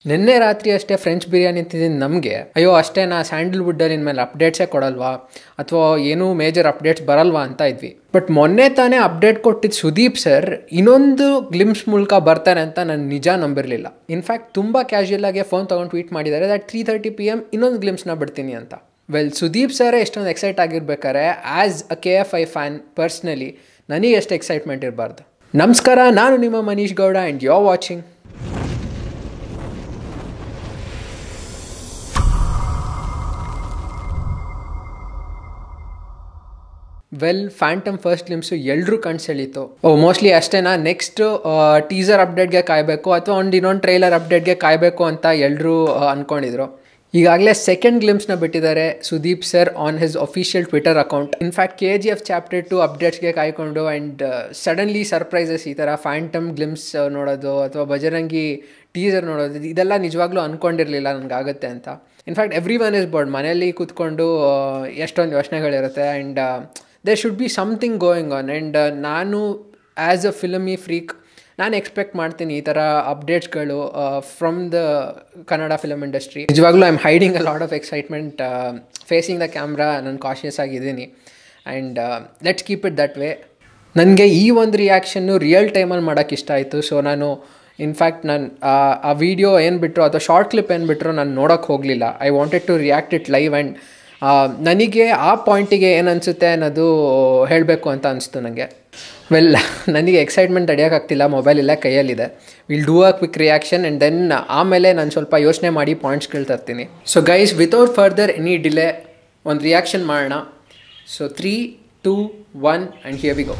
ನಿನ್ನೆ ರಾತ್ರಿ ಅಷ್ಟೇ ಫ್ರೆಂಚ್ ಬಿರಿಯಾನಿ ತಿಂದಿದ್ದು ನಮಗೆ ಅಯ್ಯೋ ಅಷ್ಟೇ ನಾ ಸ್ಯಾಂಡಲ್ವುಡ್ಡಲ್ಲಿ ಇನ್ಮೇಲೆ ಅಪ್ಡೇಟ್ಸೇ ಕೊಡಲ್ವಾ ಅಥವಾ ಏನೂ ಮೇಜರ್ ಅಪ್ಡೇಟ್ಸ್ ಬರಲ್ವಾ ಅಂತ ಇದ್ವಿ ಬಟ್ ಮೊನ್ನೆ ತಾನೇ ಅಪ್ಡೇಟ್ ಕೊಟ್ಟಿದ್ದು ಸುದೀಪ್ ಸರ್ ಇನ್ನೊಂದು ಗ್ಲಿಮ್ಸ್ ಮೂಲಕ ಬರ್ತಾರೆ ಅಂತ ನಾನು ನಿಜ ನಂಬಿರಲಿಲ್ಲ ಇನ್ಫ್ಯಾಕ್ಟ್ ತುಂಬ ಕ್ಯಾಶುಯಲ್ ಆಗಿ ಫೋನ್ ತೊಗೊಂಡು ಟ್ವೀಟ್ ಮಾಡಿದ್ದಾರೆ that three thirty P M ಇನ್ನೊಂದು ಗ್ಲಿಮ್ಸ್ನ ಬಿಡ್ತೀನಿ ಅಂತ ವೆಲ್ ಸುದೀಪ್ ಸರೇ ಎಷ್ಟೊಂದು ಎಕ್ಸೈಟ್ ಆಗಿರ್ಬೇಕಾರೆ as a K F I fan personally ನನಗೆ ಎಷ್ಟು ಎಕ್ಸೈಟ್ಮೆಂಟ್ ಇರಬಾರ್ದು ನಮಸ್ಕಾರ ನಾನು ನಿಮ್ಮ Manish Gowda and you watching well Phantom first glimpse ಎಲ್ಲರೂ ಕಣ್ಸೆಳೀತು ಓ ಮೋಸ್ಟ್ಲಿ ಅಷ್ಟೇನಾ ನೆಕ್ಸ್ಟ್ ಟೀಸರ್ ಅಪ್ಡೇಟ್ಗೆ ಕಾಯಬೇಕು ಅಥವಾ ಒಂದು ಇನ್ನೊಂದು ಟ್ರೈಲರ್ ಅಪ್ಡೇಟ್ಗೆ ಕಾಯಬೇಕು ಅಂತ ಎಲ್ಲರೂ ಅಂದ್ಕೊಂಡಿದ್ರು ಈಗಾಗಲೇ ಸೆಕೆಂಡ್ ಗ್ಲಿಮ್ಸ್ನ ಬಿಟ್ಟಿದ್ದಾರೆ Sudeep sir on his official Twitter account in fact K G F chapter two ಅಪ್ಡೇಟ್ಸ್ಗೆ ಕಾಯ್ಕೊಂಡು ಆ್ಯಂಡ್ ಸಡನ್ಲಿ ಸರ್ಪ್ರೈಸಸ್ ಈ ಥರ ಫ್ಯಾಂಟಮ್ ಗ್ಲಿಮ್ಸ್ ನೋಡೋದು ಅಥವಾ ಬಜರಂಗಿ ಟೀಸರ್ ನೋಡೋದು ಇದೆಲ್ಲ ನಿಜವಾಗ್ಲೂ ಅಂದ್ಕೊಂಡಿರಲಿಲ್ಲ ನನಗಾಗುತ್ತೆ ಅಂತ in fact every one is bored ಮನೆಯಲ್ಲಿ ಕೂತ್ಕೊಂಡು ಎಷ್ಟೊಂದು ಯೋಚನೆಗಳಿರುತ್ತೆ and they should be something going on and ನಾನು ಆ್ಯಸ್ ಅ ಫಿಲಮಿ ಫ್ರೀಕ್ ನಾನು ಎಕ್ಸ್ಪೆಕ್ಟ್ ಮಾಡ್ತೀನಿ ಈ ಥರ ಅಪ್ಡೇಟ್ಸ್ಗಳು from the Kannada film industry ನಿಜವಾಗ್ಲೂ I am hiding a lot of excitement facing the camera ನಾನು ಕಾಶಿಯಸ್ ಆಗಿದ್ದೀನಿ and let's keep it that way ನನಗೆ ಈ ಒಂದು ರಿಯಾಕ್ಷನ್ನು ರಿಯಲ್ ಟೈಮಲ್ಲಿ ಮಾಡೋಕ್ಕೆ ಇಷ್ಟ ಆಯಿತು ಸೊ ನಾನು ಇನ್ಫ್ಯಾಕ್ಟ್ ನಾನು ಆ ವಿಡಿಯೋ ಏನು ಬಿಟ್ಟರು ಅಥವಾ ಶಾರ್ಟ್ ಕ್ಲಿಪ್ ಏನು ಬಿಟ್ಟರು ನಾನು ನೋಡೋಕ್ಕೆ ಹೋಗಲಿಲ್ಲ I wanted to react it live and ನನಗೆ ಆ ಪಾಯಿಂಟಿಗೆ ಏನು ಅನಿಸುತ್ತೆ ಅನ್ನೋದು ಹೇಳಬೇಕು ಅಂತ ಅನಿಸ್ತು ನನಗೆ ವೆಲ್ ನನಗೆ ಎಕ್ಸೈಟ್ಮೆಂಟ್ ತಡೆಯೋಕ್ಕಾಗ್ತಿಲ್ಲ ಮೊಬೈಲ್ ಇಲ್ಲ ಕೈಯಲ್ಲಿದೆ will do a quick reaction and then ಆಮೇಲೆ ನಾನು ಸ್ವಲ್ಪ ಯೋಚನೆ ಮಾಡಿ ಪಾಯಿಂಟ್ಸ್ಗಳು ತರ್ತೀನಿ so guys without further any delay ಒಂದು ರಿಯಾಕ್ಷನ್ ಮಾಡೋಣ so three two one and here we go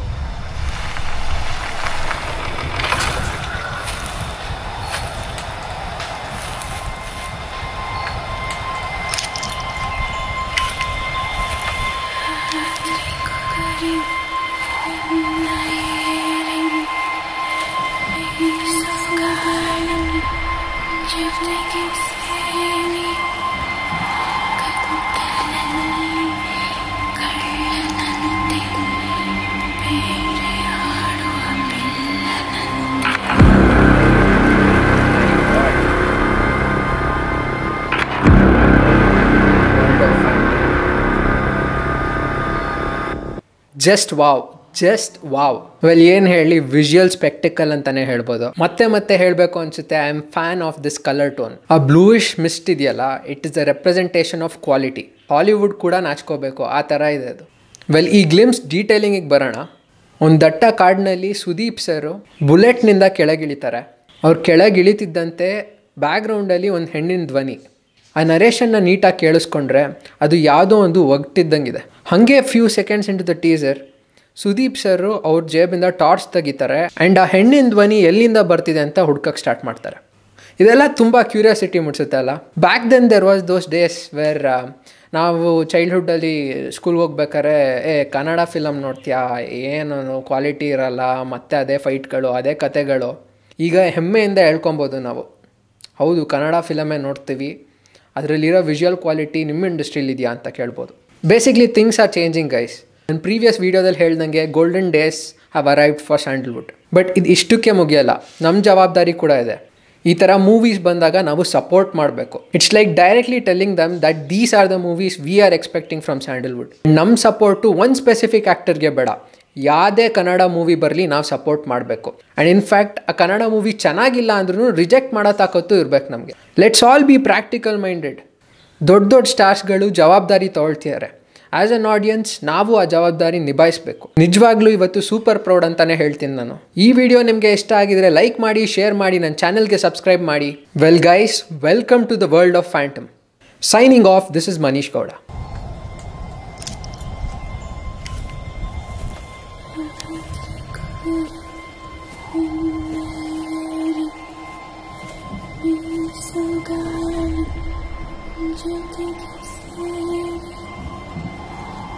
just wow just wow well ಏನು ಹೇಳಿ ವಿಜುವಲ್ ಸ್ಪೆಕ್ಟಿಕಲ್ ಅಂತಾನೆ ಹೇಳ್ಬೋದು ಮತ್ತೆ ಮತ್ತೆ ಹೇಳಬೇಕು ಅನ್ಸುತ್ತೆ I am fan of this colour tone ಆ ಬ್ಲೂಯಿಶ್ ಮಿಸ್ಟ್ ಇದೆಯಲ್ಲ it is the representation of quality Hollywood ಕೂಡ ನಾಚ್ಕೋಬೇಕು ಆ ಥರ ಇದೆ ಅದು ವೆಲ್ ಈ ಗ್ಲಿಮ್ಸ್ ಡೀಟೇಲಿಂಗಿಗೆ ಬರೋಣ ಒಂದು ದಟ್ಟ ಕಾಡಿನಲ್ಲಿ ಸುದೀಪ್ ಸರು ಬುಲೆಟ್ನಿಂದ ಕೆಳಗಿಳಿತಾರೆ ಅವ್ರು ಕೆಳಗಿಳಿತಿದ್ದಂತೆ ಬ್ಯಾಕ್ಗ್ರೌಂಡಲ್ಲಿ ಒಂದು ಹೆಣ್ಣಿನ ಧ್ವನಿ ಆ ನರೇಷನ್ನ ನೀಟಾಗಿ ಕೇಳಿಸ್ಕೊಂಡ್ರೆ ಅದು ಯಾವುದೋ ಒಂದು ಒಗ್ತಿದ್ದಂಗಿದೆ ಹಾಗೆ few seconds into the teaser Sudeep sir ಅವ್ರ ಜೇಬಿಂದ ಟಾರ್ಚ್ ತೆಗಿತಾರೆ ಆ್ಯಂಡ್ ಆ ಹೆಣ್ಣಿನ ಧ್ವನಿ ಎಲ್ಲಿಂದ ಬರ್ತಿದೆ ಅಂತ ಹುಡ್ಕಕ್ಕೆ ಸ್ಟಾರ್ಟ್ ಮಾಡ್ತಾರೆ ಇದೆಲ್ಲ ತುಂಬ ಕ್ಯೂರಿಯಾಸಿಟಿ ಮುಡ್ಸುತ್ತೆ ಅಲ್ಲ back then there was those days where ನಾವು ಚೈಲ್ಡ್ಹುಡ್ಡಲ್ಲಿ ಸ್ಕೂಲ್ಗೆ ಹೋಗ್ಬೇಕಾರೆ ಏ ಕನ್ನಡ ಫಿಲಮ್ ನೋಡ್ತೀಯಾ ಏನು ಕ್ವಾಲಿಟಿ ಇರಲ್ಲ ಮತ್ತೆ ಅದೇ ಫೈಟ್ಗಳು ಅದೇ ಕತೆಗಳು ಈಗ ಹೆಮ್ಮೆಯಿಂದ ಹೇಳ್ಕೊಬೋದು ನಾವು ಹೌದು ಕನ್ನಡ ಫಿಲಮೇ ನೋಡ್ತೀವಿ ಅದರಲ್ಲಿರೋ ವಿಜುವಲ್ ಕ್ವಾಲಿಟಿ ನಿಮ್ಮ ಇಂಡಸ್ಟ್ರಿಲಿ ಇದೆಯಾ ಅಂತ ಕೇಳ್ಬೋದು basically things are changing guys ನನ್ನ ಪ್ರೀವಿಯಸ್ ವೀಡಿಯೋದಲ್ಲಿ ಹೇಳ್ದಂಗೆ golden days have arrived for Sandalwood but ಇದು ಇಷ್ಟಕ್ಕೆ ಮುಗಿಯಲ್ಲ ನಮ್ಮ ಜವಾಬ್ದಾರಿ ಕೂಡ ಇದೆ ಈ ಥರ ಮೂವೀಸ್ ಬಂದಾಗ ನಾವು ಸಪೋರ್ಟ್ ಮಾಡಬೇಕು it's like directly telling them that these are the movies we are expecting from Sandalwood ನಮ್ಮ ಸಪೋರ್ಟು ಒಂದು ಸ್ಪೆಸಿಫಿಕ್ ಆ್ಯಕ್ಟರ್ಗೆ ಬೇಡ ಯಾವುದೇ ಕನ್ನಡ ಮೂವಿ ಬರಲಿ ನಾವು ಸಪೋರ್ಟ್ ಮಾಡಬೇಕು ಆ್ಯಂಡ್ ಇನ್ಫ್ಯಾಕ್ಟ್ ಆ ಕನ್ನಡ ಮೂವಿ ಚೆನ್ನಾಗಿಲ್ಲ ಅಂದ್ರೂ ರಿಜೆಕ್ಟ್ ಮಾಡೋ ತಾಕತ್ತು ಇರಬೇಕು ನಮಗೆ let's all be practical minded ದೊಡ್ಡ ದೊಡ್ಡ ಸ್ಟಾರ್ಸ್ಗಳು ಜವಾಬ್ದಾರಿ ತೊಗೊಳ್ತಿದ್ದಾರೆ ಆ್ಯಸ್ ಅನ್ ಆಡಿಯನ್ಸ್ ನಾವು ಆ ಜವಾಬ್ದಾರಿ ನಿಭಾಯಿಸಬೇಕು ನಿಜವಾಗ್ಲೂ ಇವತ್ತು ಸೂಪರ್ ಪ್ರೌಡ್ ಅಂತಾನೆ ಹೇಳ್ತೀನಿ ನಾನು ಈ ವಿಡಿಯೋ ನಿಮಗೆ ಇಷ್ಟ ಆಗಿದ್ರೆ ಲೈಕ್ ಮಾಡಿ ಶೇರ್ ಮಾಡಿ ನನ್ನ ಚಾನಲ್ಗೆ ಸಬ್ಸ್ಕ್ರೈಬ್ ಮಾಡಿ well guys welcome to the world of Phantom signing off this is Manish Gowda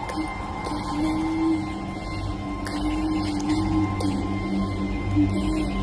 ಕಳ್ಳನಂತೆ